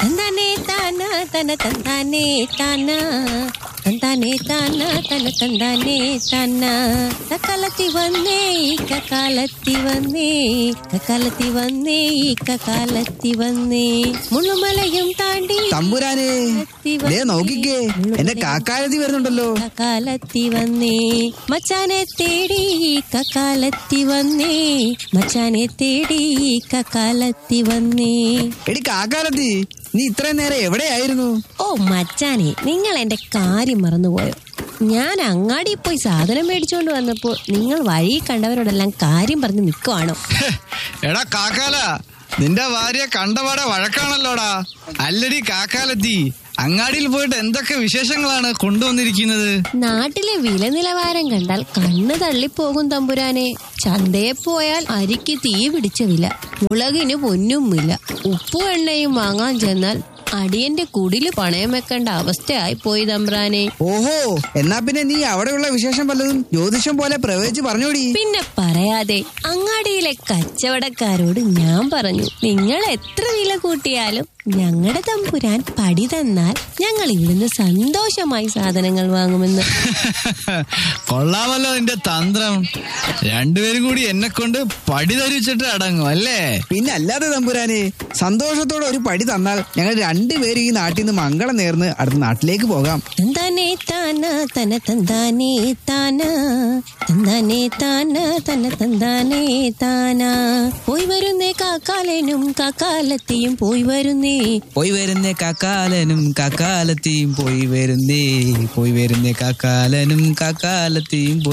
തന്താനേ താന തന തന്താനേ താന തന്താനേ താന തന തന്താനേ താന കക്കാലത്തി വന്നേ ഈ കക്കാലത്തി വന്നേ കക്കാലത്തി വന്നേ ഈ കക്കാലത്തി വന്നേ മുള്ളുമലയും താണ്ടി തമ്പുരാനെ ദേ നോക്കിക്കേ എന്റെ കാക്കാലത്തി വരുന്നുണ്ടല്ലോ കക്കാലത്തി വന്നേ മച്ചാനെ തേടി കക്കാലത്തി വന്നേ മച്ചാനെ തേടി കക്കാലത്തി വന്നേ എടി കാക്കാലത്തി നീ ഇത്രയും നേരം എവിടെയായിരുന്നു ഓ മച്ചാനെ നിങ്ങൾ എന്റെ കാര്യം മറന്നുപോയോ ഞാൻ അങ്ങാടി പോയി സാധനം മേടിച്ചുകൊണ്ട് വന്നപ്പോ നിങ്ങൾ വഴി കണ്ടവരോടെല്ലാം കാര്യം പറഞ്ഞ് നിൽക്കുവാണോ എടാ കാക്കാല നിന്റെ ഭാര്യ കണ്ടപാടെ വഴക്കാണല്ലോടാ അല്ലടി കാക്കാലെത്തി അങ്ങാടിയിൽ പോയിട്ട് എന്തൊക്കെ വിശേഷങ്ങളാണ് കൊണ്ടുവന്നിരിക്കുന്നത് നാട്ടിലെ വില നിലവാരം കണ്ടാൽ കണ്ണ് തള്ളിപ്പോകും തമ്പുരാനെ ചന്തയെ പോയാൽ അരിക്ക് തീ പിടിച്ച വില മുളകിന് പൊന്നും വില ഉപ്പും എണ്ണയും വാങ്ങാൻ ചെന്നാൽ അടിയന്റെ കുടില് പണയം വെക്കേണ്ട അവസ്ഥയായി പോയി തമ്പ്രാനെ ഓഹോ എന്നാ പിന്നെ നീ അവിടെയുള്ള വിശേഷം വല്ലതും ജ്യോതിഷം പോലെ പ്രവചിച്ച് പറഞ്ഞോടി പിന്നെ പറയാതെ അങ്ങാടിയിലെ കച്ചവടക്കാരോട് ഞാൻ പറഞ്ഞു നിങ്ങൾ എത്ര വില കൂട്ടിയാലും ഞങ്ങളുടെ തമ്പുരാൻ പടി തന്നാൽ ഞങ്ങൾ ഇവിടുന്ന് സന്തോഷമായി സാധനങ്ങൾ വാങ്ങുമെന്ന് കൊള്ളാമല്ലോ നിന്റെ തന്ത്രം രണ്ടുപേരും കൂടി എന്നെ കൊണ്ട് പടി ധരിച്ചിട്ട് അടങ്ങും അല്ലേ പിന്നെ അല്ലാതെ തമ്പുരാനെ സന്തോഷത്തോടെ ഒരു പടി തന്നാൽ ഞങ്ങൾ രണ്ടുപേരും ഈ നാട്ടിൽ നിന്ന് മംഗളം നേർന്ന് അടുത്ത നാട്ടിലേക്ക് പോകാം തന്താനേ താന തന തന്താനേ താന തന്താനേ താന തന തന്താനേ താന പോയി വരുന്നേ കാക്കാലനും കാക്കാലത്തിയും പോയി വരുന്നേ പോയി വരുന്നേ കാക്കാലനും കാക്കാലത്തിയും പോയി വരുന്നേ പോയി വരുന്നേ കാക്കാലനും കാക്കാലത്തിയും പോയി